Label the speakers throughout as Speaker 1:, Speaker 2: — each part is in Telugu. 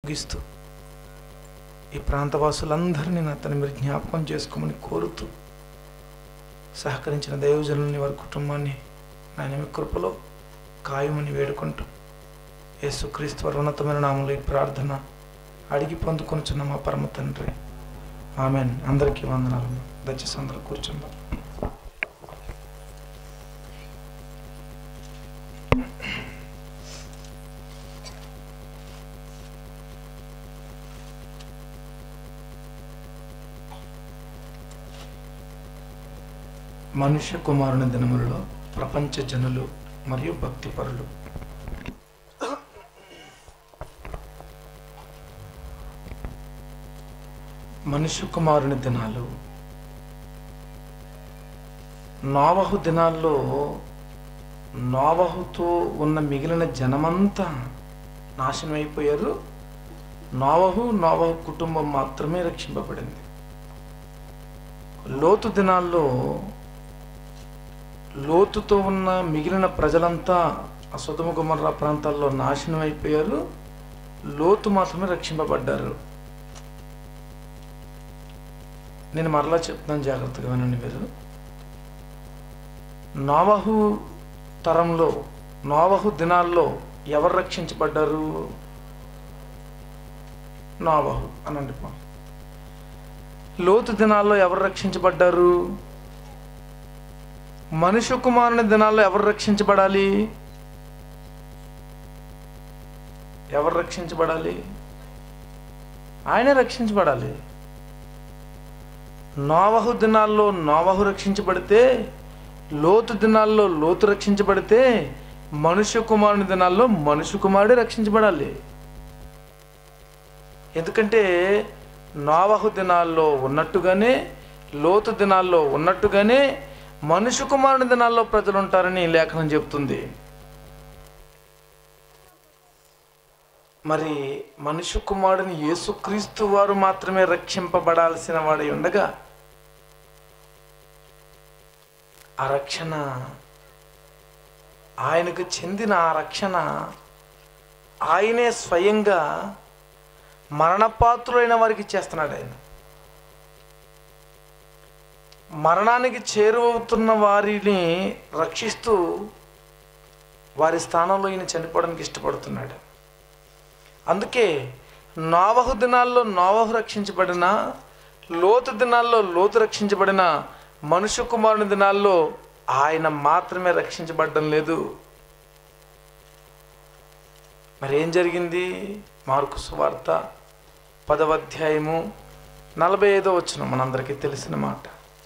Speaker 1: ముగిస్తూ ఈ ప్రాంతవాసులందరినీ నా తను మీరు జ్ఞాపకం చేసుకోమని కోరుతూ సహకరించిన దైవజనుల్ని వారి కుటుంబాన్ని నాయన మీ కృపలో ఖాయమని వేడుకుంటూ యేసుక్రీస్తు వారి ఉన్నతమైన నామంలో ఈ ప్రార్థన అడిగి పొందుకొనుచున్న మా పరమ తండ్రి ఆమెన్ అందరికీ వందనాలు దయచేసి అందరూ కూర్చుందాం మనుష్య కుమారుని దినములలో ప్రపంచ జనులు మరియు భక్తిపరులు మనుష్య కుమారుని దినాలు నోవహు దినాల్లో నోవహుతో ఉన్న మిగిలిన జనమంతా నాశనం అయిపోయారు నోవహు నోవహు కుటుంబం మాత్రమే రక్షింపబడింది లోతు దినాల్లో లోతుతో ఉన్న మిగిలిన ప్రజలంతా ఆ సుధమ గుమర్రా ప్రాంతాల్లో నాశనం అయిపోయారు లోతు మాత్రమే రక్షింపబడ్డారు నేను మరలా చెప్తున్నాను జాగ్రత్తగా వినండి మీరు నోవహు తరంలో నోవహు దినాల్లో ఎవరు రక్షించబడ్డారు నోవహు అనండి పో. లోతు దినాల్లో ఎవరు రక్షించబడ్డారు మనుష్య కుమారుని దినాల్లో ఎవరు రక్షించబడాలి ఎవరు రక్షించబడాలి ఆయనే రక్షించబడాలి నోవహు దినాల్లో నోవహు రక్షించబడితే లోతు దినాల్లో లోతు రక్షించబడితే మనుష్య కుమారుని దినాల్లో మనుష్య కుమారుడే రక్షించబడాలి ఎందుకంటే నోవహు దినాల్లో ఉన్నట్టుగానే లోతు దినాల్లో ఉన్నట్టుగానే మనుష్య కుమారుని దినాల్లో ప్రజలు ఉంటారని ఈ లేఖనం చెప్తుంది మరి మనుష్య కుమారుని యేసుక్రీస్తు వారు మాత్రమే రక్షింపబడాల్సిన వాడై ఉండగా ఆ రక్షణ ఆయనకు చెందిన ఆ రక్షణ ఆయనే స్వయంగా మరణపాత్రులైన వారికి చేస్తున్నాడు ఆయన మరణానికి చేరువవుతున్న వారిని రక్షిస్తూ వారి స్థానంలో ఈయన చనిపోవడానికి ఇష్టపడుతున్నాడు అందుకే నోవహు దినాల్లో నోవహు రక్షించబడిన లోతు దినాల్లో లోతు రక్షించబడిన మనుష్య కుమారుని దినాల్లో ఆయన మాత్రమే రక్షించబడడం లేదు మరి ఏం జరిగింది మార్కు సువార్త పదవ అధ్యాయము నలభై ఐదో వచ్చిన మనందరికీ తెలిసిన మాట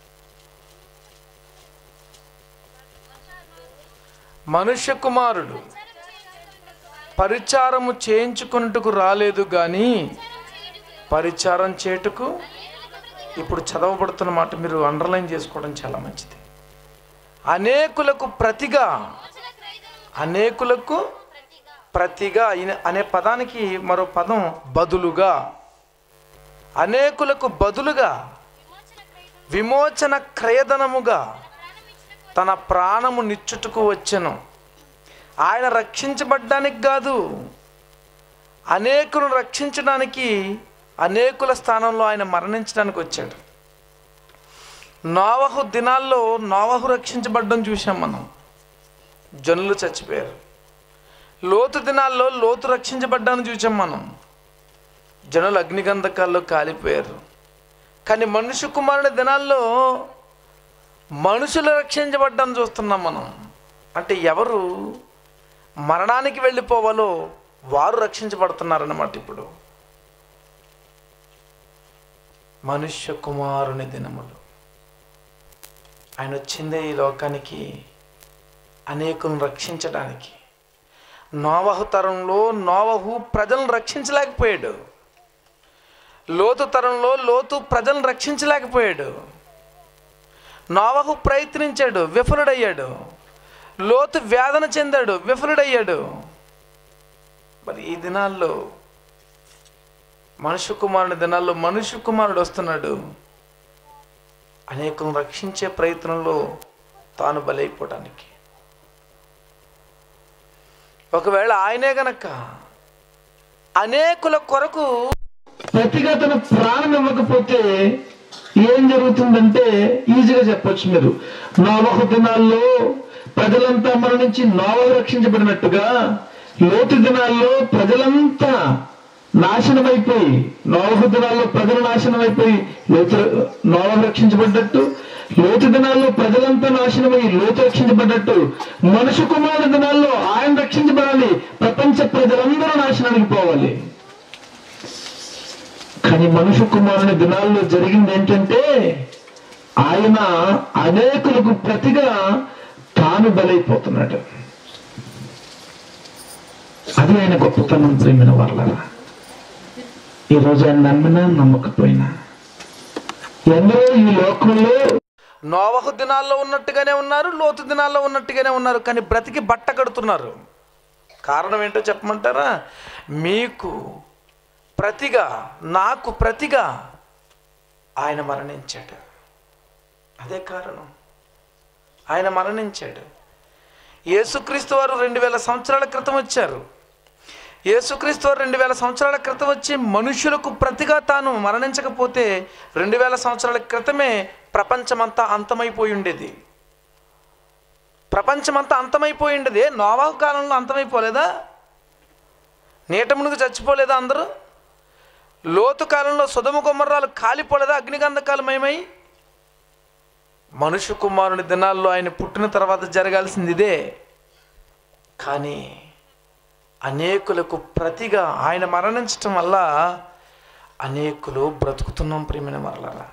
Speaker 1: మనుష్య కుమారుడు పరిచారము చేయించుకున్నట్టుకు రాలేదు కానీ పరిచారం చేటుకు ఇప్పుడు చదవబడుతున్న మాట మీరు అండర్లైన్ చేసుకోవడం చాలా మంచిది అనేకులకు ప్రతిగా అనేకులకు ప్రతిగా ఇన- అనే పదానికి మరో పదం బదులుగా అనేకులకు బదులుగా విమోచన క్రయధనముగా తన ప్రాణము నిచ్చుటకు వచ్చెను ఆయన రక్షించబడ్డానికి కాదు అనేకులను రక్షించడానికి అనేకుల స్థానంలో ఆయన మరణించడానికి వచ్చాడు నోవహు దినాల్లో నోవహు రక్షించబడ్డం చూసాం మనం జనులు చచ్చిపోయారు లోతు దినాల్లో లోతు రక్షించబడ్డాన్ని చూసాం మనం జనులు అగ్నిగంధకాల్లో కాలిపోయారు కానీ మనుష్య కుమారుని దినాల్లో మనుషులు రక్షించబడ్డాన్ని చూస్తున్నాం మనం అంటే ఎవరు మరణానికి వెళ్ళిపోవాలో వారు రక్షించబడుతున్నారన్నమాట ఇప్పుడు మనుష్య కుమారుని దినములు ఆయన వచ్చిందే ఈ లోకానికి అనేకులను రక్షించడానికి నోవహు తరంలో నోవహు ప్రజలను రక్షించలేకపోయాడు లోతు తరంలో లోతు ప్రజలను రక్షించలేకపోయాడు నోవహు ప్రయత్నించాడు విఫలుడయ్యాడు లోతు వేదన చెందాడు విఫలుడయ్యాడు మరి ఈ దినాల్లో మనుష్య కుమారుని దినాల్లో మనుష్య కుమారుడు వస్తున్నాడు అనేకులను రక్షించే ప్రయత్నంలో తాను బలైపోవటానికి ఒకవేళ ఆయనే గనక అనేకుల కొరకు
Speaker 2: ప్రతిగా తన ప్రాణం ఇవ్వకపోతే ఏం జరుగుతుందంటే ఈజీగా చెప్పొచ్చు మీరు నోవహు దినాల్లో ప్రజలంతా మరణించి నోవహు రక్షించబడినట్టుగా లోతు దినాల్లో ప్రజలంతా నాశనమైపోయి నోవహు దినాల్లో ప్రజలు నాశనమైపోయి లోతు నోవహు రక్షించబడ్డట్టు లోతు దినాల్లో ప్రజలంతా నాశనమై లోతు రక్షించబడ్డట్టు మనుషు కుమారుడు దినాల్లో ఆయన రక్షించబడాలి ప్రపంచ ప్రజలందరూ నాశనానికి పోవాలి కానీ మనుషు కుమారుని దినాల్లో జరిగింది ఏంటంటే ఆయన అనేకులకు ప్రతిగా తాను బలైపోతున్నాడు అది ఆయన గొప్పతనం ప్రేమిన వాళ్ళ ఈరోజు ఆయన నమ్మినా నమ్మకపోయినా ఎందరో ఈ లోకంలో
Speaker 1: నోవహు దినాల్లో ఉన్నట్టుగానే ఉన్నారు లోతు దినాల్లో ఉన్నట్టుగానే ఉన్నారు కానీ బ్రతికి బట్ట కడుతున్నారు కారణం ఏంటో చెప్పమంటారా మీకు ప్రతిగా నాకు ప్రతిగా ఆయన మరణించాడు అదే కారణం ఆయన మరణించాడు యేసుక్రీస్తు వారు రెండు వేల సంవత్సరాల క్రితం వచ్చారు యేసుక్రీస్తు వారు రెండు వేల సంవత్సరాల క్రితం వచ్చి మనుషులకు ప్రతిగా తాను మరణించకపోతే రెండు వేల సంవత్సరాల క్రితమే ప్రపంచమంతా అంతమైపోయి ఉండేది ప్రపంచమంతా అంతమైపోయి ఉండేది నోవాహు కాలంలో అంతమైపోలేదా నీట మునుగు చచ్చిపోలేదా అందరూ లోతు కాలంలో సుధమ గుమ్మర్రాలు కాలిపోలేదా అగ్నిగంధకాలమయమై మనుషు కుమారుని దినాల్లో ఆయన పుట్టిన తర్వాత జరగాల్సింది ఇదే కానీ అనేకులకు ప్రతిగా ఆయన మరణించటం వల్ల అనేకులు బ్రతుకుతున్నాం ప్రియమైన మరలారా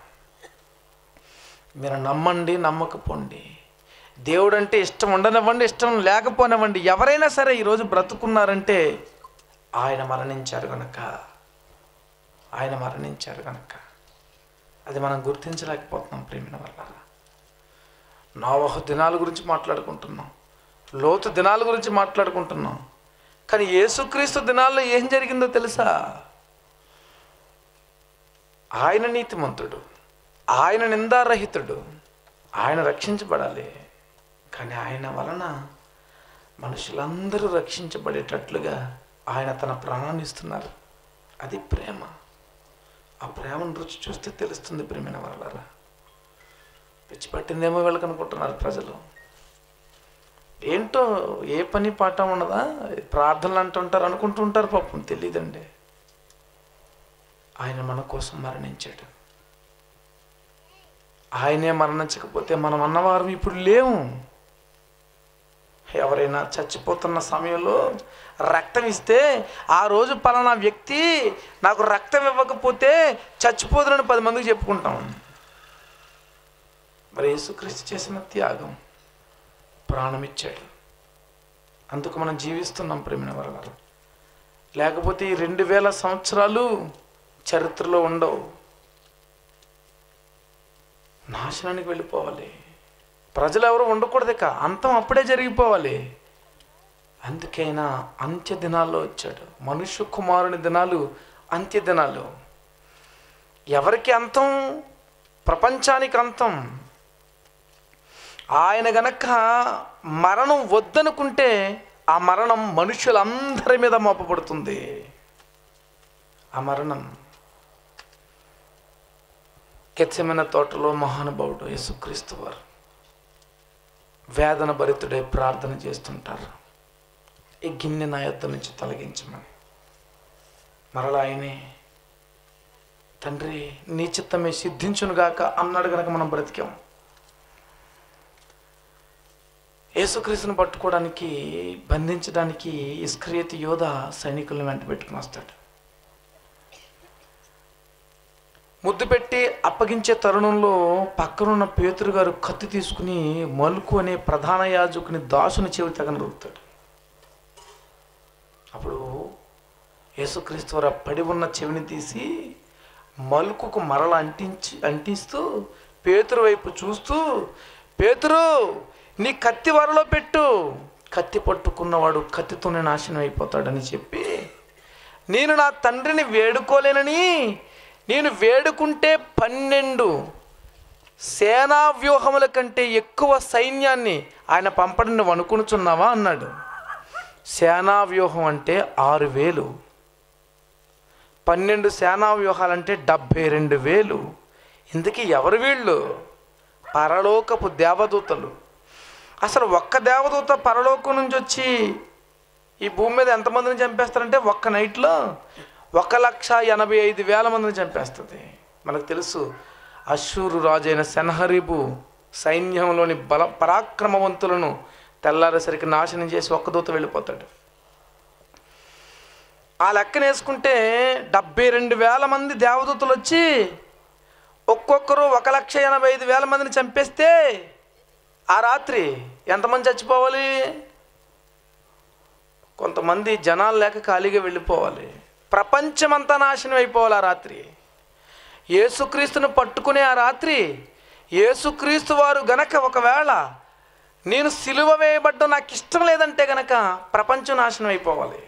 Speaker 1: మీరు నమ్మండి నమ్మకపోండి దేవుడు అంటే ఇష్టం ఉండనివ్వండి ఇష్టం లేకపోనివ్వండి ఎవరైనా సరే ఈరోజు బ్రతుకున్నారంటే ఆయన మరణించారు కనుక ఆయన మరణించారు కనుక అది మనం గుర్తించలేకపోతున్నాం ప్రేమిన వల్ల నోవహు దినాల గురించి మాట్లాడుకుంటున్నాం లోతు దినాల గురించి మాట్లాడుకుంటున్నాం కానీ యేసుక్రీస్తు దినాల్లో ఏం జరిగిందో తెలుసా ఆయన నీతిమంతుడు ఆయన నిందారహితుడు ఆయన రక్షించబడాలి కానీ ఆయన వలన మనుషులందరూ రక్షించబడేటట్లుగా ఆయన తన ప్రాణాన్ని ఇస్తున్నారు అది ప్రేమ ఆ ప్రేమను రుచి చూస్తే తెలుస్తుంది ప్రేమైన వాళ్ళరా పిచ్చి పట్టిందేమో వీళ్ళకి అనుకుంటున్నారు ప్రజలు ఏంటో ఏ పని పాట ఉండదా ప్రార్థనలు అంటుంటారు అనుకుంటుంటారు పాపం తెలియదండి ఆయన మన కోసం మరణించాడు ఆయనే మరణించకపోతే మనం అన్నవారం ఇప్పుడు లేవు ఎవరైనా చచ్చిపోతున్న సమయంలో రక్తం ఇస్తే ఆ రోజు పలానా వ్యక్తి నాకు రక్తం ఇవ్వకపోతే చచ్చిపోదునని పది మందికి చెప్పుకుంటాం మరి యేసుక్రీస్తు చేసిన త్యాగం ప్రాణం ఇచ్చాడు అందుకు మనం జీవిస్తున్నాం ప్రేమిన వల్ల లేకపోతే ఈ రెండు వేల సంవత్సరాలు చరిత్రలో ఉండవు నాశనానికి వెళ్ళిపోవాలి ప్రజలు ఎవరు ఉండకూడదు ఇక అంతం అప్పుడే జరిగిపోవాలి అందుకైనా అంత్య దినాల్లో వచ్చాడు మనుష్య కుమారుని దినాలు అంత్య దినాలు ఎవరికి అంతం ప్రపంచానికి అంతం ఆయన గనక మరణం వద్దనుకుంటే ఆ మరణం మనుషులందరి మీద మోపబడుతుంది ఆ మరణం కెచ్చమైన తోటలో మహానుభావుడు యేసుక్రీస్తు వారు వేదన భరితుడే ప్రార్థన చేస్తుంటారు ఈ గిన్నె నా యొద్ద నుంచి తొలగించమని మరలా ఆయనే తండ్రి నీ చిత్తమే సిద్ధించునుగాక అన్నాడు గనక మనం బ్రతికాం యేసుక్రీస్తుని పట్టుకోవడానికి బంధించడానికి ఇస్క్రియతి యోధ సైనికులను వెంట పెట్టుకుని వస్తాడు ముద్దు పెట్టి అప్పగించే తరుణంలో పక్కనున్న పేతురు గారు కత్తి తీసుకుని మలుకు అనే ప్రధాన యాజకుని దాసుని చెవి తగనరుగుతాడు అప్పుడు యేసుక్రీస్తు వారు ఆ పడి ఉన్న చెవిని తీసి మలుకుకు మరల అంటించి అంటిస్తూ పేతురు వైపు చూస్తూ పేతురు నీ కత్తి వరలో పెట్టు కత్తి పట్టుకున్నవాడు కత్తితోనే నాశనం అయిపోతాడని చెప్పి నేను నా తండ్రిని వేడుకోలేనని నేను వేడుకుంటే పన్నెండు సేనా వ్యూహముల కంటే ఎక్కువ సైన్యాన్ని ఆయన పంపడం నువ్వు అనుకునుచున్నావా అన్నాడు సేనా వ్యూహం అంటే ఆరు వేలు పన్నెండు సేనా వ్యూహాలంటే డెబ్భై రెండు వేలు ఇందుకే ఎవరు వీళ్ళు పరలోకపు దేవదూతలు అసలు ఒక్క దేవదూత పరలోకం నుంచి వచ్చి ఈ భూమి మీద ఎంతమందిని చంపేస్తారంటే ఒక్క నైట్లో ఒక లక్ష ఎనభై ఐదు వేల మందిని చంపేస్తుంది మనకు తెలుసు అశ్షూరు రాజు అయిన సెన్హరీబు సైన్యంలోని బల పరాక్రమవంతులను తెల్లారేసరికి నాశనం చేసి ఒక్క దూత వెళ్ళిపోతాడు ఆ లెక్కన వేసుకుంటే డెబ్బై రెండు వేల మంది దేవదూతలు వచ్చి ఒక్కొక్కరు ఒక లక్ష ఎనభై ఐదు వేల మందిని చంపేస్తే ఆ రాత్రి ఎంతమంది చచ్చిపోవాలి కొంతమంది జనాలు లేక ఖాళీగా వెళ్ళిపోవాలి ప్రపంచమంతా నాశనం అయిపోవాలి ఆ రాత్రి యేసుక్రీస్తును పట్టుకునే ఆ రాత్రి యేసుక్రీస్తు వారు గనక ఒకవేళ నేను సిలువ వేయబడ్డం నాకు ఇష్టం లేదంటే గనక ప్రపంచం నాశనం అయిపోవాలి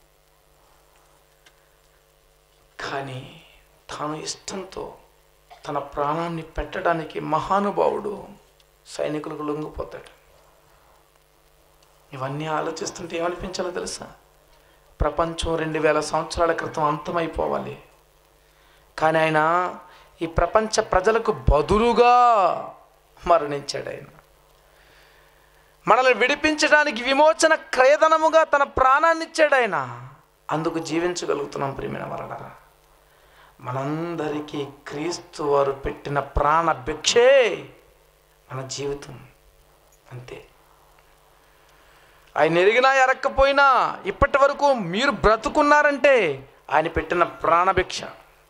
Speaker 1: కానీ తాను ఇష్టంతో తన ప్రాణాన్ని పెట్టడానికి మహానుభావుడు సైనికులకు లొంగిపోతాడు ఇవన్నీ ఆలోచిస్తుంటే ఏమనిపించాలో తెలుసా ప్రపంచం రెండు వేల సంవత్సరాల క్రితం అంతమైపోవాలి కానీ ఆయన ఈ ప్రపంచ ప్రజలకు బదులుగా మరణించాడు ఆయన మనల్ని విడిపించడానికి విమోచన క్రయధనముగా తన ప్రాణాన్ని ఇచ్చాడు ఆయన అందుకు జీవించగలుగుతున్నాం ప్రియమైన వరలరా మనందరికీ క్రీస్తు వారు పెట్టిన ప్రాణ భిక్షే మన జీవితం అంతే ఆయన ఎరిగినా ఎరక్కపోయినా ఇప్పటి వరకు మీరు బ్రతుకున్నారంటే ఆయన పెట్టిన ప్రాణభిక్ష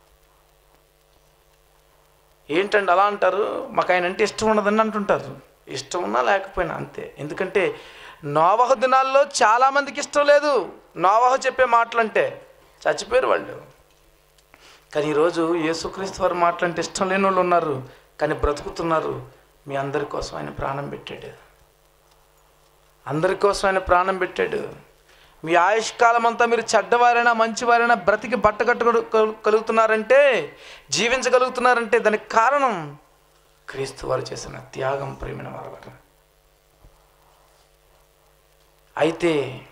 Speaker 1: ఏంటండి అలా అంటారు మాకు ఆయన అంటే ఇష్టం ఉండదని అంటుంటారు ఇష్టం ఉన్నా లేకపోయినా అంతే ఎందుకంటే నోవహ దినాల్లో చాలామందికి ఇష్టం లేదు నోవహ చెప్పే మాటలంటే చచ్చిపోయారు వాళ్ళు కానీ ఈరోజు యేసుక్రీస్తు వారి మాటలంటే ఇష్టం లేని వాళ్ళు ఉన్నారు కానీ బ్రతుకుతున్నారు మీ అందరి కోసం ఆయన ప్రాణం పెట్టాడు అందరి కోసం ఆయన ప్రాణం పెట్టాడు మీ ఆయుష్కాలం అంతా మీరు చెడ్డవారైనా మంచివారైనా బ్రతికి బట్టగట్టు కలుగుతున్నారంటే జీవించగలుగుతున్నారంటే దానికి కారణం క్రీస్తు వారు చేసిన త్యాగం ప్రేమిన వారు అయితే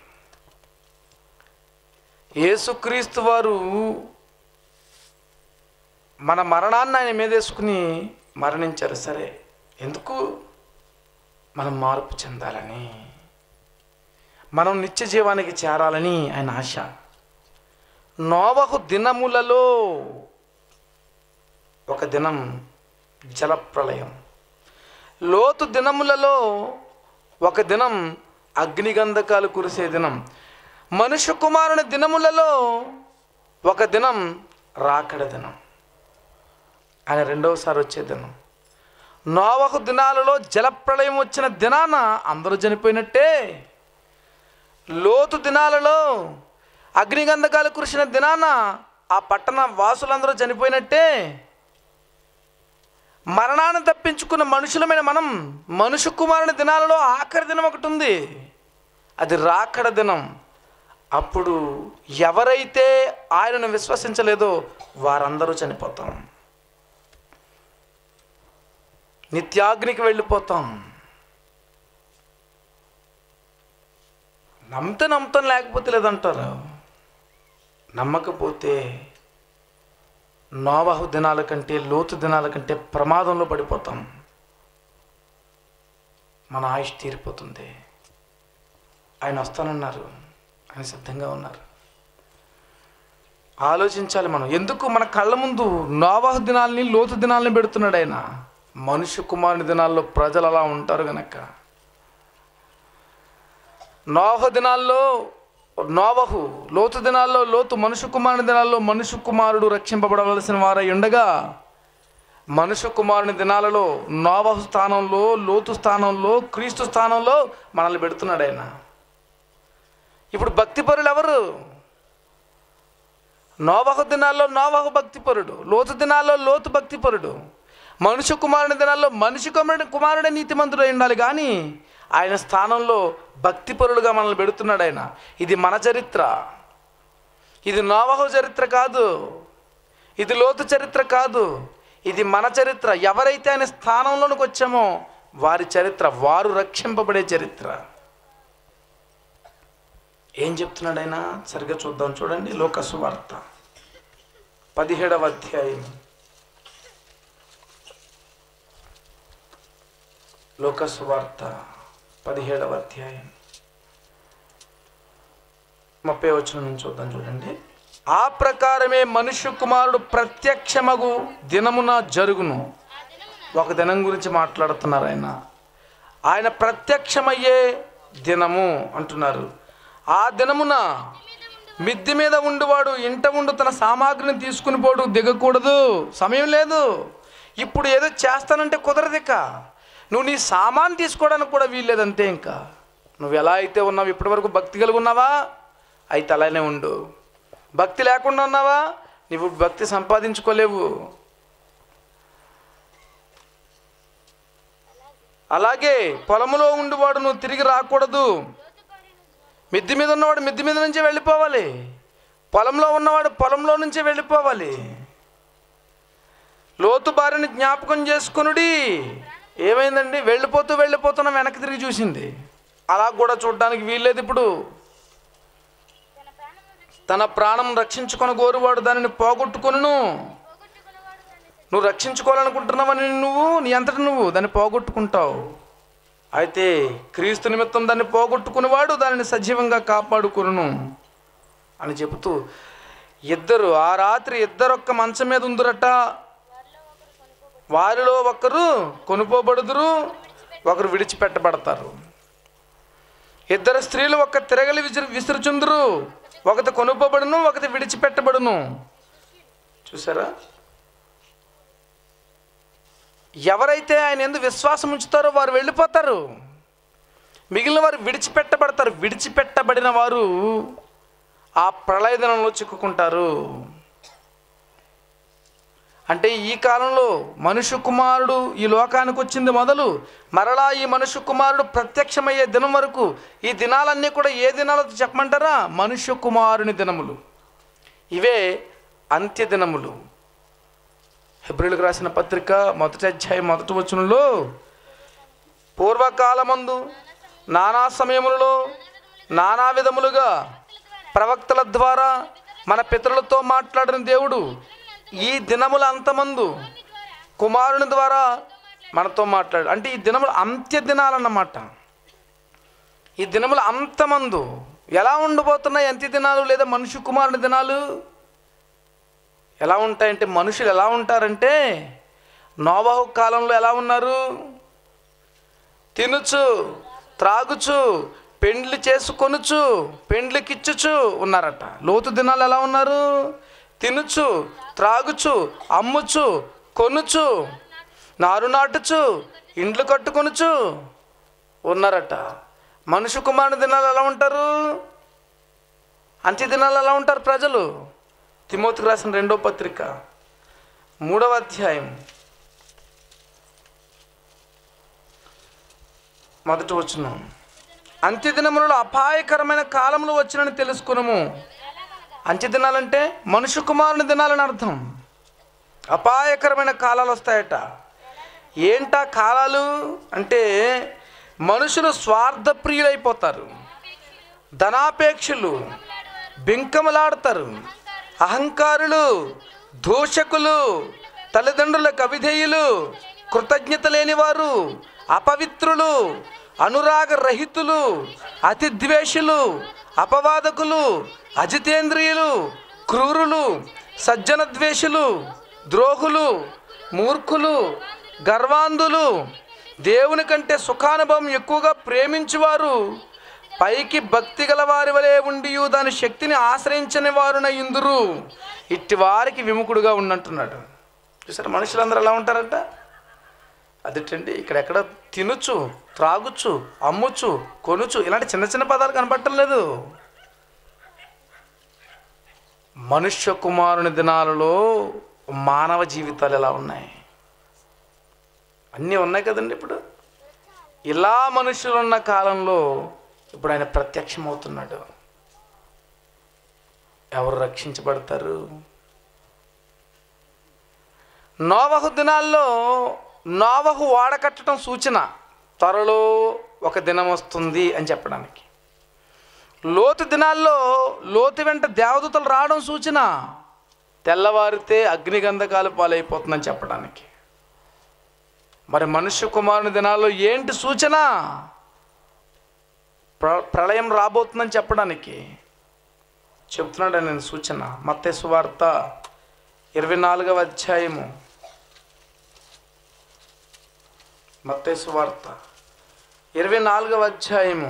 Speaker 1: యేసుక్రీస్తు వారు మన మరణాన్ని ఆయన మీదేసుకుని మరణించారు సరే ఎందుకు మనం మార్పు చెందాలని మనం నిత్య జీవానికి చేరాలని ఆయన ఆశ నోవహు దినములలో ఒక దినం జలప్రలయం లోతు దినములలో ఒక దినం అగ్నిగంధకాలు కురిసే దినం మనుష్య కుమారుని దినములలో ఒక దినం రాకడ దినం ఆయన రెండవసారి వచ్చే దినం నోవహు దినాలలో జలప్రళయం వచ్చిన దినాన అందరూ చనిపోయినట్టే లోతు దినాలలో అగ్నిగంధకాలు కురిసిన దినాన ఆ పట్టణ వాసులందరూ చనిపోయినట్టే మరణాన్ని తప్పించుకున్న మనుషులమైన మనం మనుషు కుమారుని దినాలలో ఆఖరి దినం ఒకటి ఉంది అది రాకడ దినం అప్పుడు ఎవరైతే ఆయనను విశ్వసించలేదో వారందరూ చనిపోతాం నిత్యాగ్నికి వెళ్ళిపోతాం నమ్మితే నమ్ముతాం లేకపోతే లేదంటారు నమ్మకపోతే నోవాహు దినాల కంటే లోతు దినాల కంటే ప్రమాదంలో పడిపోతాం మన ఆయుష్ తీరిపోతుంది ఆయన వస్తానన్నారు ఆయన సిద్ధంగా ఉన్నారు ఆలోచించాలి మనం ఎందుకు మన కళ్ళ ముందు నోవాహు దినాల్ని లోతు దినాల్ని పెడుతున్నాడు ఆయన మనుష్య కుమారుని దినాల్లో ప్రజలు అలా ఉంటారు గనక నోహ దినాల్లో నోవహు లోతు దినాల్లో లోతు మనుషు కుమారుని దినాల్లో మనుషు కుమారుడు రక్షింపబడవలసిన వారై ఉండగా మనుషు కుమారుని దినాలలో నోవహు స్థానంలో లోతు స్థానంలో క్రీస్తు స్థానంలో మనల్ని పెడుతున్నాడు ఆయన ఇప్పుడు భక్తిపరులు ఎవరు నోవహు దినాల్లో నోవహు భక్తిపరుడు లోతు దినాల్లో లోతు భక్తిపరుడు మనుష్య కుమారుని దినాల్లో మనిషి కుమారుడు కుమారుడే నీతిమంతుడు అయి ఉండాలి కానీ ఆయన స్థానంలో భక్తిపరులుగా మనల్ని పెడుతున్నాడు ఆయన ఇది మన చరిత్ర ఇది నోవహు చరిత్ర కాదు ఇది లోతు చరిత్ర కాదు ఇది మన చరిత్ర ఎవరైతే ఆయన స్థానంలోనికి వచ్చామో వారి చరిత్ర వారు రక్షింపబడే చరిత్ర ఏం చెప్తున్నాడు ఆయన సరిగ్గా చూద్దాం చూడండి లోకసు వార్త పదిహేడవ అధ్యాయం లోకస్ వార్త పదిహేడవ అధ్యాయం ముప్పై వచ్చిన నుంచి చూద్దాం చూడండి ఆ ప్రకారమే మనుష్య కుమారుడు ప్రత్యక్షమగు దినమున జరుగును ఒక దినం గురించి మాట్లాడుతున్నారు ఆయన ఆయన ప్రత్యక్షమయ్యే దినము అంటున్నారు ఆ దినమున మిద్ది మీద ఉండువాడు ఇంట ఉండు తన సామాగ్రిని తీసుకుని పోడు దిగకూడదు సమయం లేదు ఇప్పుడు ఏదో చేస్తానంటే కుదరదు ఇక నువ్వు నీ సామాన్ తీసుకోవడానికి కూడా వీల్లేదంతే ఇంకా నువ్వు ఎలా అయితే ఉన్నావు ఇప్పటివరకు భక్తి కలిగి ఉన్నావా అయితే అలానే ఉండు భక్తి లేకుండా ఉన్నావా నువ్వు భక్తి సంపాదించుకోలేవు అలాగే పొలములో ఉండివాడు నువ్వు తిరిగి రాకూడదు మిద్ది మీద ఉన్నవాడు మిద్ది మీద నుంచే వెళ్ళిపోవాలి పొలంలో ఉన్నవాడు పొలంలో నుంచే వెళ్ళిపోవాలి లోతు భార్యని జ్ఞాపకం చేసుకునుడి ఏమైందండి వెళ్ళిపోతూ వెళ్ళిపోతున్న వెనక్కి తిరిగి చూసింది అలా కూడా చూడడానికి వీల్లేదు ఇప్పుడు తన ప్రాణం రక్షించుకొని గోరువాడు దానిని పోగొట్టుకొనును నువ్వు రక్షించుకోవాలనుకుంటున్నావని నువ్వు నీ అంతటి నువ్వు దాన్ని పోగొట్టుకుంటావు అయితే క్రీస్తు నిమిత్తం దాన్ని పోగొట్టుకునేవాడు దానిని సజీవంగా కాపాడుకును అని చెబుతూ ఇద్దరు ఆ రాత్రి ఇద్దరొక్క మంచం మీద ఉందిరట వారిలో ఒకరు కొనుకోబడుదురు ఒకరు విడిచిపెట్టబడతారు ఇద్దరు స్త్రీలు ఒక తిరగలి విసిరి విసురుచుందురు ఒకటి కొనుకోబడును ఒకటి విడిచిపెట్టబడును చూసారా ఎవరైతే ఆయన ఎందు విశ్వాసం ఉంచుతారో వారు వెళ్ళిపోతారు మిగిలిన వారు విడిచిపెట్టబడతారు విడిచిపెట్టబడిన వారు ఆ ప్రళయదనంలో చిక్కుకుంటారు అంటే ఈ కాలంలో మనుష్య కుమారుడు ఈ లోకానికి వచ్చింది మొదలు మరలా ఈ మనుష్య కుమారుడు ప్రత్యక్షమయ్యే దినం వరకు ఈ దినాలన్నీ కూడా ఏ దినాలు చెప్పమంటారా మనుష్య కుమారుని దినములు ఇవే అంత్య దినములు హెబ్రిల్కి రాసిన పత్రిక మొదటి అధ్యాయం మొదటి వచనంలో పూర్వకాలమందు నానా సమయములలో నానా విధములుగా ప్రవక్తల ద్వారా మన పితరులతో మాట్లాడిన దేవుడు ఈ దినముల అంతమందు కుమారుని ద్వారా మనతో మాట్లాడు అంటే ఈ దినములు అంత్య దినాలన్నమాట ఈ దినముల అంతమందు ఎలా ఉండబోతున్నాయి అంత్య దినాలు లేదా మనుషు కుమారుని దినాలు ఎలా ఉంటాయంటే మనుషులు ఎలా ఉంటారంటే నోవాహు కాలంలో ఎలా ఉన్నారు తినుచు త్రాగుచు పెండ్లి చేసుకొనుచు పెండ్లికిచ్చుచు ఉన్నారట లోతు దినాలు ఎలా ఉన్నారు తినుచు త్రాగుచు అమ్ముచు కొనుచు నారు నాటుచు ఇండ్లు కట్టుకొనుచు ఉన్నారట మనుషు కుమారుని దినాలు ఎలా ఉంటారు అంత్య దినాలు ఎలా ఉంటారు ప్రజలు తిమోతికి రాసిన రెండో పత్రిక మూడవ అధ్యాయం మొదటి వచ్చిన అంత్యదినములలో అపాయకరమైన కాలములు వచ్చినని తెలుసుకునము అంత్యదినాలంటే మనుషు కుమారుని దినాలని అర్థం అపాయకరమైన కాలాలు వస్తాయట ఏంటా కాలాలు అంటే మనుషులు స్వార్థప్రియులైపోతారు ధనాపేక్షలు బింకములాడతారు అహంకారులు దూషకులు తల్లిదండ్రులకు అవిధేయులు కృతజ్ఞత లేనివారు అపవిత్రులు అనురాగ రహితులు అతి ద్వేషులు అపవాదకులు అజితేంద్రియులు క్రూరులు సజ్జన ద్వేషులు ద్రోహులు మూర్ఖులు గర్వాంధులు దేవుని కంటే సుఖానుభవం ఎక్కువగా ప్రేమించువారు పైకి భక్తి గల వారి వలె ఉండి దాని శక్తిని ఆశ్రయించని వారున ఇందురు ఇట్టి వారికి విముఖుడుగా ఉన్నట్టున్నాడు చూసారా మనుషులందరూ ఎలా ఉంటారంట అదేంటండి ఇక్కడెక్కడ తినొచ్చు త్రాగుచ్చు అమ్ముచ్చు కొనుచ్చు ఇలాంటి చిన్న చిన్న పదాలు కనపడటం లేదు మనుష్య కుమారుని దినాలలో మానవ జీవితాలు ఎలా ఉన్నాయి అన్నీ ఉన్నాయి కదండి ఇప్పుడు ఇలా మనుషులు ఉన్న కాలంలో ఇప్పుడు ఆయన ప్రత్యక్షమవుతున్నాడు ఎవరు రక్షించబడతారు నోవహు దినాల్లో నోవహు వాడకట్టడం సూచన త్వరలో ఒక దినం వస్తుంది అని చెప్పడానికి లోతు దినాల్లో లోతు వెంట దేవదూతలు రావడం సూచన తెల్లవారితే అగ్నిగంధకాలు పాలైపోతుందని చెప్పడానికి మరి మనుష్య కుమారుని దినాల్లో ఏంటి సూచన ప్ర ప్రళయం రాబోతుందని చెప్పడానికి చెప్తున్నాడు నేను సూచన మత్తేసు వార్త ఇరవై నాలుగవ అధ్యాయము మత్తేసు వార్త ఇరవై నాలుగవ అధ్యాయము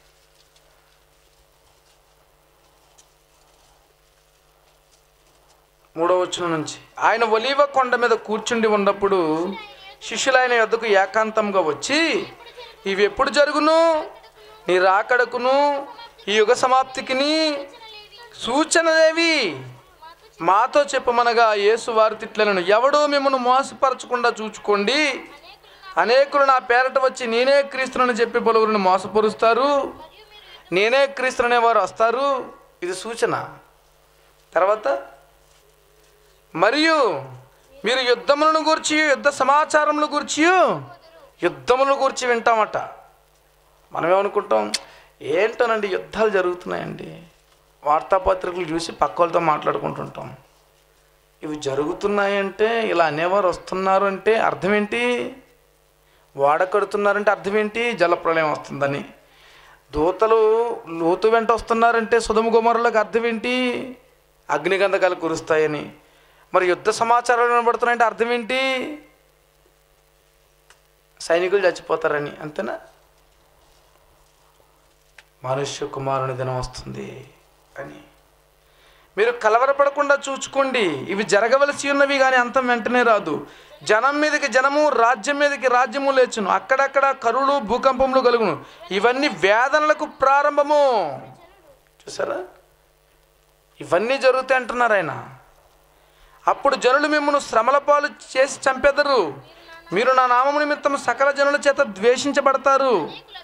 Speaker 1: మూడవ వచనం నుంచి ఆయన ఒలీవ కొండ మీద కూర్చుండి ఉన్నప్పుడు శిష్యులు ఆయన యొద్దకు ఏకాంతంగా వచ్చి ఇవి ఎప్పుడు జరుగును నీ రాకడకును ఈ యుగ సమాప్తికిని సూచనలేవి మాతో చెప్పమనగా యేసు వారి తిట్లను ఎవడో మిమ్మల్ని మోసపరచకుండా చూచుకోండి అనేకులు నా పేరట వచ్చి నేనే క్రీస్తునని చెప్పి పలువురిని మోసపరుస్తారు నేనే క్రీస్తుననే వారు వస్తారు ఇది సూచన తర్వాత మరియు మీరు యుద్ధములను గురించి యుద్ధ సమాచారముల గురించి యుద్ధములను గురించి వింటామట మనం ఏమనుకుంటాం ఏంటోనండి యుద్ధాలు జరుగుతున్నాయండి వార్తాపత్రికలు చూసి పక్క వాళ్ళతో మాట్లాడుకుంటుంటాం ఇవి జరుగుతున్నాయంటే ఇలా అనేవారు వస్తున్నారు అంటే అర్థం ఏంటి వాడ కడుతున్నారంటే అర్థం ఏంటి జలప్రలయం వస్తుందని దూతలు లోతు వెంట వస్తున్నారంటే సుధమ గుమరులకు అర్థం ఏంటి అగ్నిగంధకాలు కురుస్తాయని మరి యుద్ధ సమాచారాలు వినబడుతున్నాయంటే అర్థం ఏంటి సైనికులు చచ్చిపోతారని అంతేనా మనుష్య కుమారుని దినం వస్తుంది అని మీరు కలవరపడకుండా చూచుకోండి ఇవి జరగవలసి ఉన్నవి కానీ అంతం వెంటనే రాదు జనం మీదకి జనము రాజ్యం మీదకి రాజ్యము లేచును అక్కడక్కడ కరువులు భూకంపములు కలుగును ఇవన్నీ వేదనలకు ప్రారంభము చూసారా ఇవన్నీ జరుగుతాయి అంటున్నారు ఆయన అప్పుడు జనులు మిమ్మల్ని శ్రమల పాలు చేసి చంపెదరు మీరు నా నామము నిమిత్తం సకల జనుల చేత ద్వేషించబడతారు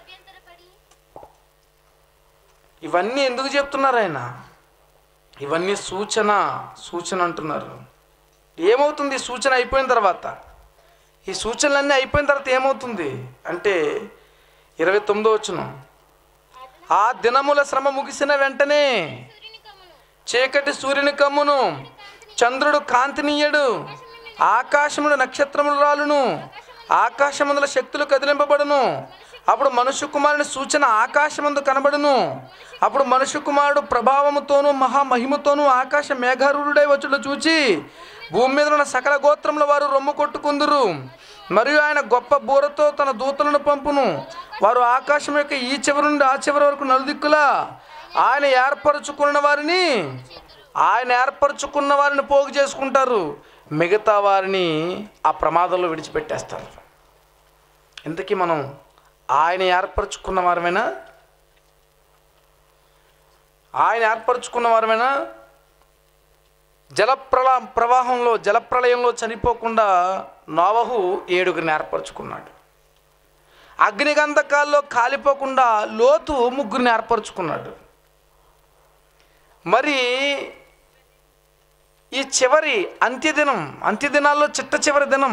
Speaker 1: ఇవన్నీ ఎందుకు చెప్తున్నారు ఆయన ఇవన్నీ సూచన సూచన అంటున్నారు ఏమవుతుంది ఈ సూచన అయిపోయిన తర్వాత ఈ సూచనలన్నీ అయిపోయిన తర్వాత ఏమవుతుంది అంటే ఇరవై తొమ్మిదో వచ్చును ఆ దినముల శ్రమ ముగిసిన వెంటనే చీకటి సూర్యుని కమ్మును చంద్రుడు కాంతినీయడు ఆకాశములు నక్షత్రములు రాలును ఆకాశమందుల శక్తులు కదిలింపబడును అప్పుడు మనుష్య కుమారుని సూచన ఆకాశమందు కనబడును అప్పుడు మనుష్య కుమారుడు ప్రభావముతోనూ మహామహిమతోనూ ఆకాశ మేఘారూఢుడై వచ్చుట చూచి భూమి మీద ఉన్న సకల గోత్రముల వారు రొమ్ము కొట్టుకుందురు మరియు ఆయన గొప్ప బూరతో తన దూతలను పంపును వారు ఆకాశం యొక్క ఈ చివరి నుండి ఆ చివరి వరకు నలుదిక్కులా ఆయన ఏర్పరచుకున్న వారిని ఆయన ఏర్పరచుకున్న వారిని పోగు చేసుకుంటారు మిగతా వారిని ఆ ప్రమాదంలో విడిచిపెట్టేస్తారు ఇంతకీ మనం ఆయన ఏర్పరచుకున్న వారమేనా ఆయన ఏర్పరచుకున్న వారమేనా జలప్రళ ప్రవాహంలో జలప్రళయంలో చనిపోకుండా నోవహు ఏడుగురిని ఏర్పరచుకున్నాడు అగ్నిగంధకాల్లో కాలిపోకుండా లోతు ముగ్గురిని ఏర్పరచుకున్నాడు మరి ఈ చివరి అంత్యదినం అంత్యదినాల్లో చిట్ట చివరి దినం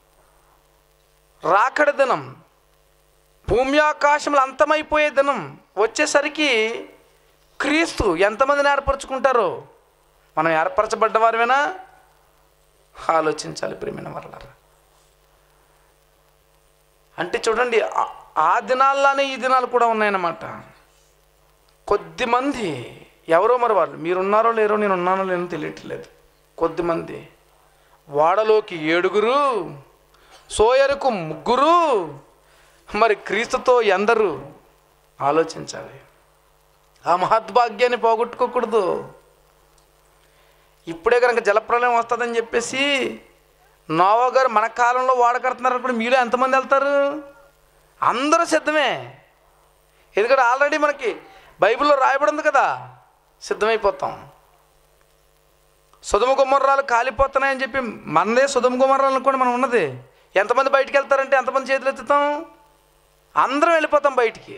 Speaker 1: రాకడ దినం భూమి ఆకాశములు అంతమైపోయే దినం వచ్చేసరికి క్రీస్తు ఎంతమందిని ఏర్పరచుకుంటారో మనం ఏర్పరచబడ్డవారమేనా ఆలోచించాలి ప్రేమైన వరలారా అంటే చూడండి ఆ- ఆ దినాల్లానే ఈ దినాలు కూడా ఉన్నాయన్నమాట కొద్దిమంది ఎవరో మరి వాళ్ళు మీరున్నారో లేరో నేను ఉన్నానో లేనో తెలియట్లేదు కొద్దిమంది వాడలోకి ఏడుగురు సోయరుకు ముగ్గురు మరి క్రీస్తుతో ఎందరు ఆలోచించాలి ఆ మహద్భాగ్యాన్ని పోగొట్టుకోకూడదు ఇప్పుడే కనుక జలప్రలయం వస్తుందని చెప్పేసి నోవా గారు మన కాలంలో వాడకడుతున్నారు అనుకుంటే మీలో ఎంతమంది వెళ్తారు అందరూ సిద్ధమే ఎందుకంటే ఆల్రెడీ మనకి బైబిల్లో రాయబడి ఉంది కదా సిద్ధమైపోతాం సుధమ గుమ్మర్రాలు కాలిపోతున్నాయని చెప్పి మనదే సుధమ గుమ్మర్రాలు కూడా మనం ఉన్నది ఎంతమంది బయటికి వెళ్తారంటే ఎంతమంది చేతులు ఎత్తుతాం అందరం వెళ్ళిపోతాం బయటికి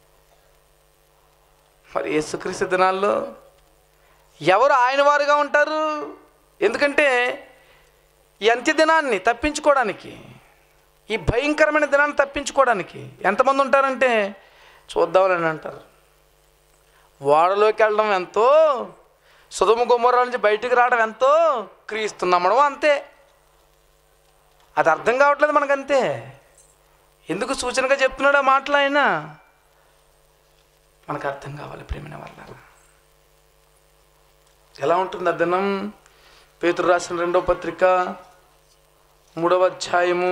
Speaker 1: మరి యేసుక్రీస్తు దినాల్లో ఎవరు ఆయన వారుగా ఉంటారు ఎందుకంటే ఈ అంత్య దినాన్ని తప్పించుకోవడానికి ఈ భయంకరమైన దినాన్ని తప్పించుకోవడానికి ఎంతమంది ఉంటారంటే చూద్దామని అంటారు ఓడలోకి వెళ్ళడం ఎంతో సుధుమ గుమ్మర నుంచి బయటికి రావడం ఎంతో క్రీస్తు నమ్మడం అంతే అది అర్థం కావట్లేదు మనకంతే ఎందుకు సూచనగా చెప్తున్నాడు ఆ మాటలు ఆయన మనకు అర్థం కావాలి ప్రేమిన వల్ల ఎలా ఉంటుంది ఆ దినం పేతురు రాసిన రెండవ పత్రిక మూడవ అధ్యాయము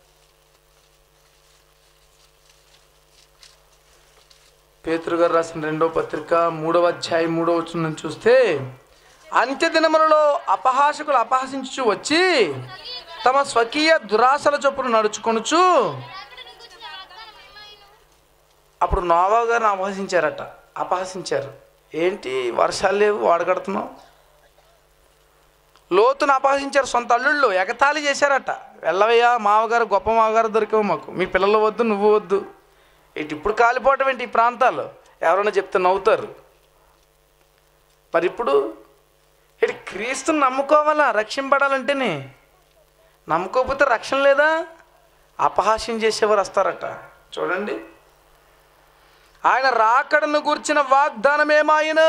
Speaker 1: పేతురు గారు రాసిన రెండవ పత్రిక మూడవ అధ్యాయం మూడవ వచనం చూస్తే అంత్య దినములలో అపహాసకులు అపహసించు వచ్చి తమ స్వకీయ దురాశల చొప్పున నడుచుకొనుచు అప్పుడు నోవా గారిని అపహసించారట అపహసించారు ఏంటి వర్షాలు లేవు వాడగడుతున్నావు లోతును అపహసించారు సొంత అల్లుళ్ళు ఎగతాళి చేశారట వెళ్ళవయ్యా మావగారు గొప్ప మావగారు దొరికావు మాకు మీ పిల్లలు వద్దు నువ్వు వద్దు ఇటు ఇప్పుడు కాలిపోవటం ఏంటి ఈ ప్రాంతాల్లో ఎవరైనా చెప్తే నవ్వుతారు మరి ఇప్పుడు ఇటు క్రీస్తుని నమ్ముకోవాలా రక్షింపడాలంటేనే నమ్ముకోకపోతే రక్షణ లేదా అపహాస్యం చేసేవారు వస్తారట చూడండి ఆయన రాకడను గుర్చిన వాగ్దానం ఏమాయను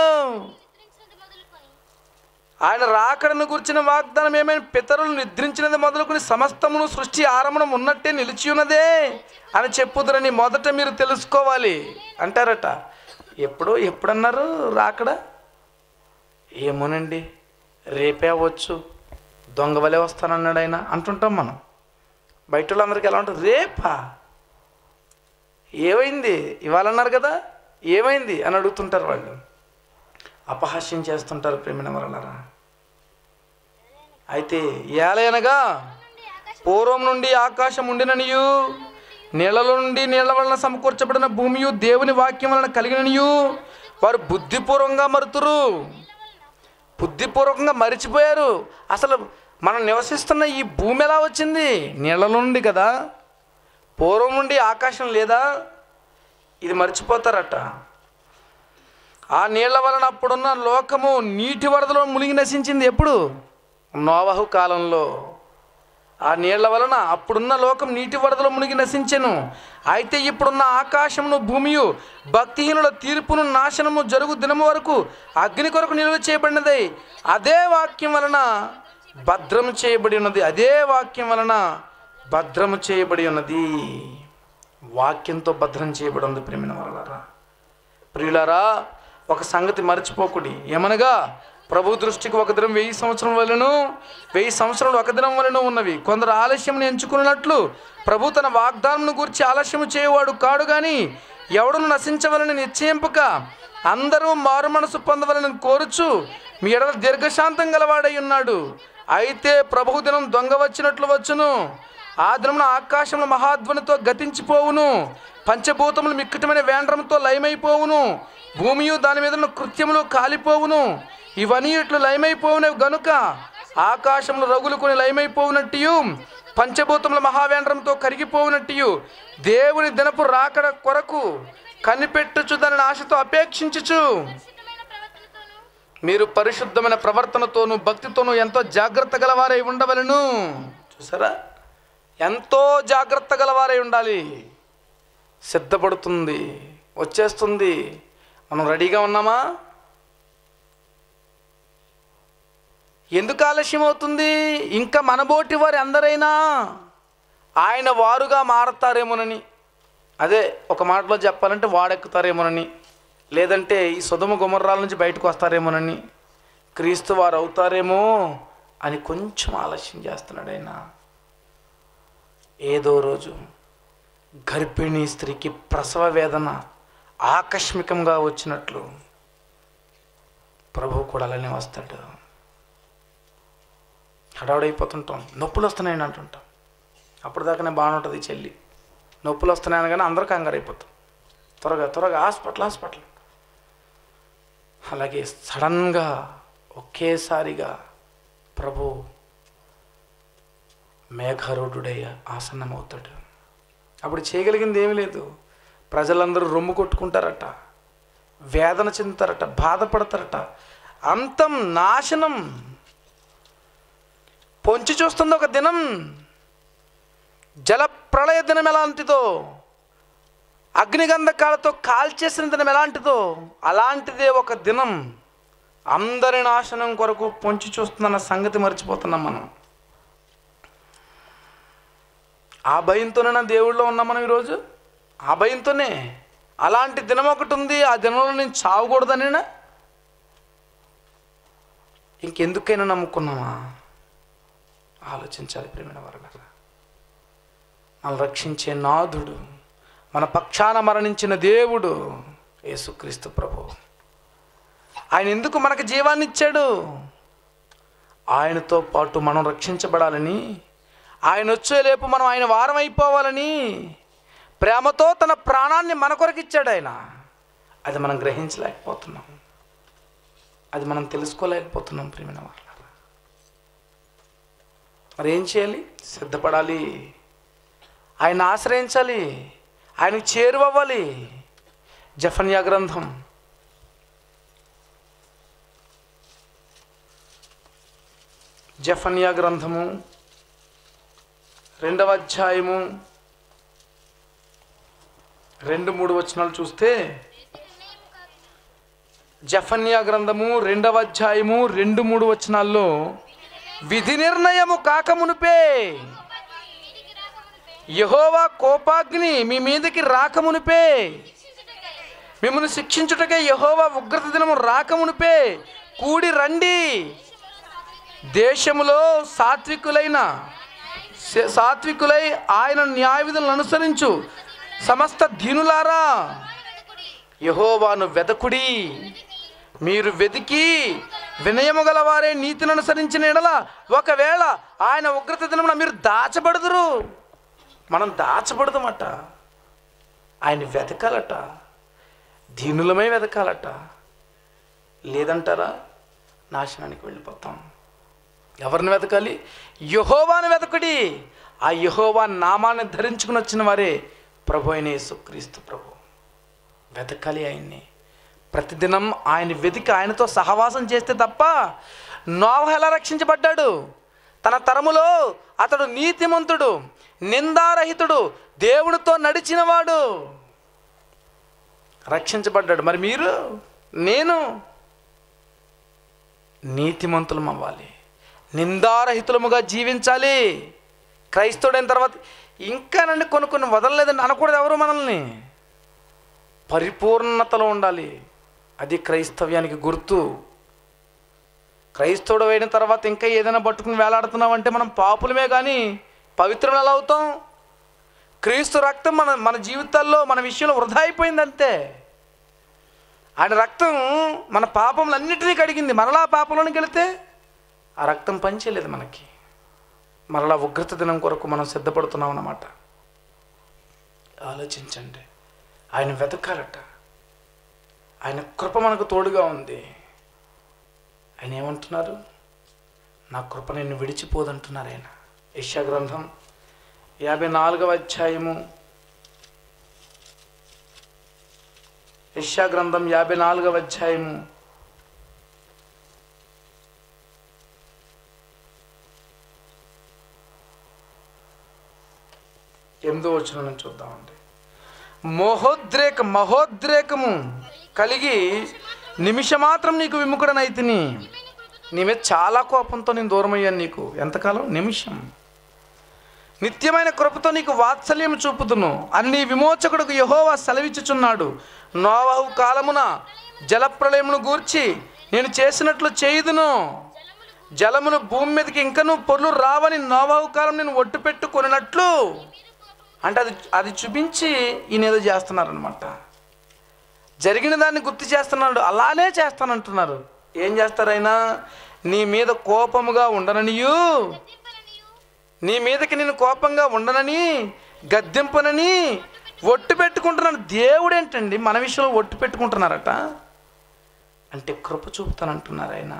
Speaker 1: ఆయన రాకడను గుర్చిన వాగ్దానం ఏమైనా పితరులు నిద్రించినది మొదలుకొని సమస్తమును సృష్టి ఆరంభం ఉన్నట్టే నిలిచి ఉన్నదే అని చెప్పుదురని మొదట మీరు తెలుసుకోవాలి అంటారట ఎప్పుడు ఎప్పుడన్నారు రాకడ ఏమోనండి రేపే అవ్వచ్చు దొంగ వలే వస్తానన్నాడు ఆయన అంటుంటాం మనం బయట వాళ్ళందరికీ ఎలా ఉంటుంది రేపా ఏమైంది ఇవాళ అన్నారు కదా ఏమైంది అని అడుగుతుంటారు వాళ్ళు అపహాస్యం చేస్తుంటారు ప్రేమిన వరలరా అయితే ఏలయనగా పూర్వం నుండి ఆకాశం ఉండిననియు నీళ్ళలో నుండి నీళ్ల వలన సమకూర్చబడిన భూమియు దేవుని వాక్యం వలన కలిగిననియు వారు బుద్ధిపూర్వకంగా మరుతురు బుద్ధిపూర్వకంగా మరిచిపోయారు అసలు మనం నివసిస్తున్న ఈ భూమి ఎలా వచ్చింది నీళ్ళలో నుండి కదా పూర్వం నుండి ఆకాశం లేదా ఇది మర్చిపోతారట ఆ నీళ్ల వలన అప్పుడున్న లోకము నీటి వరదలో మునిగి నశించింది ఎప్పుడు నోవహు కాలంలో ఆ నీళ్ల వలన అప్పుడున్న లోకం నీటి వరదలో మునిగి నశించెను అయితే ఇప్పుడున్న ఆకాశమును భూమియు భక్తిహీనుల తీర్పును నాశనము జరుగు దినము వరకు అగ్ని కొరకు నిలువ చేయబడినది అదే వాక్యం వలన భద్రము చేయబడి ఉన్నది అదే వాక్యం వలన భద్రము చేయబడి ఉన్నది వాక్యంతో భద్రం చేయబడి ఉంది ప్రేమిన వలన ప్రియులారా ఒక సంగతి మర్చిపోకుడి ఏమనగా ప్రభు దృష్టికి ఒక దినం వెయ్యి సంవత్సరం వలన వెయ్యి సంవత్సరాలు ఒక దినం వలన ఉన్నవి కొందరు ఆలస్యం ఎంచుకున్నట్లు ప్రభు తన వాగ్దానం గురించి ఆలస్యము చేయవాడు కాడు కానీ ఎవడును నశించవలని నిశ్చయింపక అందరూ మారు మనసు పొందవలని కోరుచు మీ ఎడల దీర్ఘశాంతం గలవాడై ఉన్నాడు అయితే ప్రభు దినం దొంగ వచ్చినట్లు వచ్చును ఆ దినమున ఆకాశంలో మహాధ్వనితో గతించిపోవును పంచభూతములు మిక్కటమైన వేండ్రంతో లయమైపోవును భూమియు దాని మీద ఉన్న కృత్యములు కాలిపోవును ఇవన్నీ ఇట్లు లయమైపోవునవి గనుక ఆకాశంలో రగులుకొని లయమైపోవునట్టు పంచభూతముల మహావేంద్రంతో కరిగిపోవునట్టు దేవుని దినపు రాకడ కొరకు కనిపెట్టుచు దానిని ఆశతో అపేక్షించుచు మీరు పరిశుద్ధమైన ప్రవర్తనతోనూ భక్తితోనూ ఎంతో జాగ్రత్త గలవారై ఉండవలను చూసారా ఎంతో జాగ్రత్త గలవారై ఉండాలి సిద్ధపడుతుంది వచ్చేస్తుంది మనం రెడీగా ఉన్నామా ఎందుకు ఆలస్యం అవుతుంది ఇంకా మనబోటి వారి అందరైనా ఆయన వారుగా మారతారేమోనని అదే ఒక మాటలో చెప్పాలంటే వాడెక్కుతారేమోనని లేదంటే ఈ సుధమ గుమర్రాల నుంచి బయటకు వస్తారేమోనని క్రీస్తు వారు అవుతారేమో అని కొంచెం ఆలస్యం చేస్తున్నాడు ఆయన ఏదో రోజు గర్భిణీ స్త్రీకి ప్రసవ వేదన ఆకస్మికంగా వచ్చినట్లు ప్రభు కూడా అలానే వస్తాడు హడావుడైపోతుంటాం నొప్పులు వస్తున్నాయని అంటుంటాం అప్పటిదాకానే బాగానే ఉంటుంది ఈ చెల్లి నొప్పులు వస్తున్నాయని కానీ అందరూ కంగారు అయిపోతాం త్వరగా త్వరగా హాస్పిటల్ హాస్పిటల్ అలాగే సడన్గా ఒకేసారిగా ప్రభు మేఘారూఢుడై ఆసన్నమవుతాడు అప్పుడు చేయగలిగింది ఏమీ లేదు ప్రజలందరూ రొమ్ము కొట్టుకుంటారట వేదన చెందుతారట బాధపడతారట అంతం నాశనం పొంచి చూస్తుంది ఒక దినం జల ప్రళయ దినం ఎలాంటిదో అగ్నిగంధకాలతో కాల్చేసిన దినం ఎలాంటిదో అలాంటిదే ఒక దినం అందరి నాశనం కొరకు పొంచి చూస్తున్న సంగతి మర్చిపోతున్నాం మనం ఆ భయంతోనే నా దేవుళ్ళో ఉన్నాం మనం ఈరోజు ఆ భయంతోనే అలాంటి దినం ఒకటి ఉంది ఆ దినంలో నేను చావకూడదనేనా ఇంకెందుకైనా నమ్ముకున్నామా ఆలోచించాలి ప్రేమైన వారు మనం రక్షించే నాథుడు మన పక్షాన మరణించిన దేవుడు యేసుక్రీస్తు ప్రభు ఆయన ఎందుకు మనకు జీవాన్ని ఇచ్చాడు ఆయనతో పాటు మనం రక్షించబడాలని ఆయన వచ్చేలేపు మనం ఆయన వారం అయిపోవాలని ప్రేమతో తన ప్రాణాన్ని మన కొరకు ఇచ్చాడు ఆయన అది మనం గ్రహించలేకపోతున్నాం అది మనం తెలుసుకోలేకపోతున్నాం ప్రేమిన వాళ్ళ మరి ఏం చేయాలి సిద్ధపడాలి ఆయన ఆశ్రయించాలి ఆయనకు చేరువవ్వాలి జఫన్యా గ్రంథం జఫన్యా గ్రంథము రెండవ అధ్యాయము రెండు మూడు వచనాలు చూస్తే జఫన్యా గ్రంథము రెండవ అధ్యాయము రెండు మూడు వచనాల్లో విధి నిర్ణయము కాకమునుపే యహోవా కోపాగ్ని మీ మీదకి రాకమునిపే మిమ్మల్ని శిక్షించుటకే యహోవా ఉగ్రత దినము రాకమునిపే కూడి రండి దేశములో సాత్వికులైన స- సాత్వికులై ఆయన న్యాయ విధులను అనుసరించు సమస్త దీనులారా యహోవాను వెదకుడి మీరు వెతికి వినయము గలవారే నీతిని అనుసరించిన ఎడల ఒకవేళ ఆయన ఉగ్రత దినమున మీరు దాచబడుదురు మనం దాచబడదమట ఆయన వెతకాలట దీనులమై వెతకాలట లేదంటారా నాశనానికి వెళ్ళిపోతాం ఎవరిని వెతకాలి యహోవాను వెతకడి ఆ యహోవా నామాన్ని ధరించుకుని వచ్చిన వారే ప్రభు అయిన యేసుక్రీస్తు ప్రభు వెతకాలి ఆయన్ని ప్రతిదినం ఆయన వెతికి ఆయనతో సహవాసం చేస్తే తప్ప నోవ ఎలా రక్షించబడ్డాడు తన తరములో అతడు నీతిమంతుడు నిందారహితుడు దేవుడితో నడిచినవాడు రక్షించబడ్డాడు మరి మీరు నేను నీతిమంతులం అవ్వాలి నిందారహితులముగా జీవించాలి క్రైస్తవుడైన తర్వాత ఇంకా నండి కొన్ని కొన్ని వదలలేదండి అనకూడదు ఎవరు మనల్ని పరిపూర్ణతలో ఉండాలి అది క్రైస్తవ్యానికి గుర్తు క్రైస్తవుడు అయిన తర్వాత ఇంకా ఏదైనా పట్టుకుని వేలాడుతున్నామంటే మనం పాపులమే కానీ పవిత్రం ఎలా అవుతాం క్రీస్తు రక్తం మన మన జీవితాల్లో మన విషయంలో వృధా అయిపోయింది అంతే ఆయన రక్తం మన పాపములన్నిటినీ కడిగింది మరలా పాపంలోనికి వెళితే ఆ రక్తం పనిచేయలేదు మనకి మరలా ఉగ్రత దినం కొరకు మనం సిద్ధపడుతున్నాం అన్నమాట ఆలోచించండి ఆయన వెతకాలట ఆయన కృప మనకు తోడుగా ఉంది ఆయన ఏమంటున్నారు నా కృప నిన్ను విడిచిపోదంటున్నారు ఆయన యశా గ్రంథం యాభై నాలుగవ అధ్యాయము యశా గ్రంథం యాభై నాలుగవ అధ్యాయము ఎనిమిదో వచ్చిన నుంచి చూద్దామండి మహోద్రేక మహోద్రేకము కలిగి నిమిషమాత్రం నీకు విముఖుడనైతిని నీ మీద చాలా కోపంతో నేను దూరం అయ్యాను నీకు ఎంతకాలం నిమిషం నిత్యమైన కృపతో నీకు వాత్సల్యం చూపుతును అని నీ విమోచకుడుకు యహోవా సెలవిచ్చుచున్నాడు నోవహు కాలమున జలప్రలయమును గూర్చి నేను చేసినట్లు చేయుదును జలమును భూమి మీదకి ఇంకను పొర్లు రావని నోవహు కాలం నేను ఒట్టు పెట్టుకొనినట్లు అంటే అది అది చూపించి ఈయన ఏదో చేస్తున్నారనమాట జరిగిన దాన్ని గుర్తు చేస్తున్నాడు అలానే చేస్తానంటున్నారు ఏం చేస్తారైనా నీ మీద కోపముగా ఉండననియు నీ మీదకి నేను కోపంగా ఉండనని గద్దెంపనని ఒట్టు పెట్టుకుంటున్నాను దేవుడు ఏంటండి మన విషయంలో ఒట్టు పెట్టుకుంటున్నారట అంటే కృప చూపుతానంటున్నారు ఆయన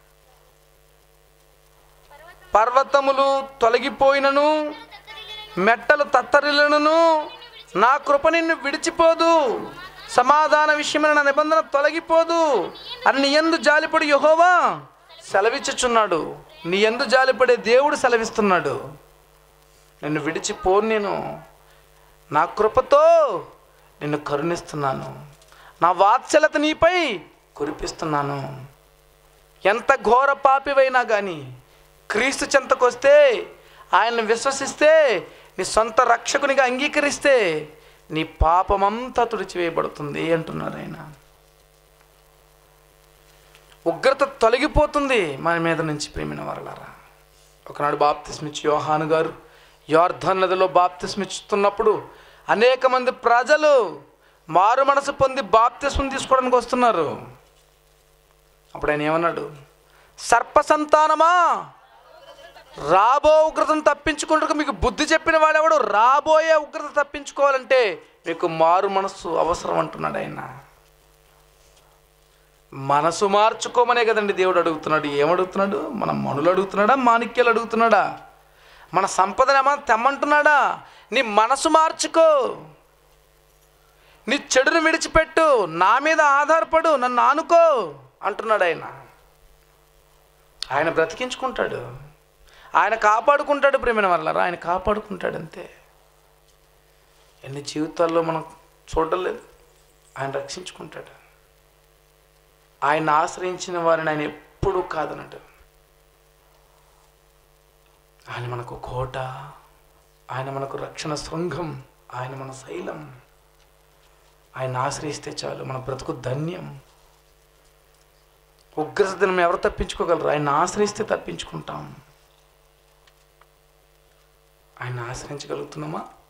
Speaker 1: పర్వతములు తొలగిపోయినను మెట్టలు తత్తరిల్లును నా కృప నిన్ను విడిచిపోదు సమాధాన విషయమైన నా నిబంధన తొలగిపోదు అని నీ ఎందు జాలిపడి యహోవా సెలవిచ్చుచున్నాడు నీ ఎందు జాలిపడే దేవుడు సెలవిస్తున్నాడు నిన్ను విడిచిపోను నేను నా కృపతో నిన్ను కరుణిస్తున్నాను నా వాత్సలత నీపై కురిపిస్తున్నాను ఎంత ఘోర పాపివైనా కానీ క్రీస్తు చెంతకొస్తే ఆయన్ని విశ్వసిస్తే నీ సొంత రక్షకునిగా అంగీకరిస్తే నీ పాపమంతా తుడిచివేయబడుతుంది అంటున్నారు ఆయన ఉగ్రత తొలగిపోతుంది మన మీద నుంచి ప్రేమిన వరలారా ఒకనాడు బాప్తిస్మిచ్ యోహాను గారు యోర్ధన్ నదిలో బాప్తిస్మిచ్చుతున్నప్పుడు అనేక మంది ప్రజలు మారు మనసు పొంది బాప్తిస్మం తీసుకోవడానికి వస్తున్నారు అప్పుడు ఆయన ఏమన్నాడు సర్ప సంతానమా రాబో ఉగ్రతను తప్పించుకుంటూ మీకు బుద్ధి చెప్పిన వాడెవడు రాబోయే ఉగ్రత తప్పించుకోవాలంటే మీకు మారు మనసు అవసరం అంటున్నాడు ఆయన మనసు మార్చుకోమనే కదండి దేవుడు అడుగుతున్నాడు ఏమడుగుతున్నాడు మన మనులు అడుగుతున్నాడా మాణిక్యాలు అడుగుతున్నాడా మన సంపదను ఏమన్నా తెమ్మంటున్నాడా నీ మనసు మార్చుకో నీ చెడును విడిచిపెట్టు నా మీద ఆధారపడు నన్ను ఆనుకో అంటున్నాడు ఆయన ఆయన బ్రతికించుకుంటాడు ఆయన కాపాడుకుంటాడు ప్రేమైన వల్ల ఆయన కాపాడుకుంటాడు అంతే ఎన్ని జీవితాల్లో మనం చూడలేదు ఆయన రక్షించుకుంటాడు ఆయన ఆశ్రయించిన వారిని ఆయన ఎప్పుడూ కాదనడు ఆయన మనకు కోట ఆయన మనకు రక్షణ శృంగం ఆయన మన శైలం ఆయన ఆశ్రయిస్తే చాలు మన బ్రతుకు ధన్యం ఉగ్రత దినం ఎవరు తప్పించుకోగలరు ఆయన ఆశ్రయిస్తే తప్పించుకుంటాం ఆయన ఆశ్రయించగలుగుతున్నామా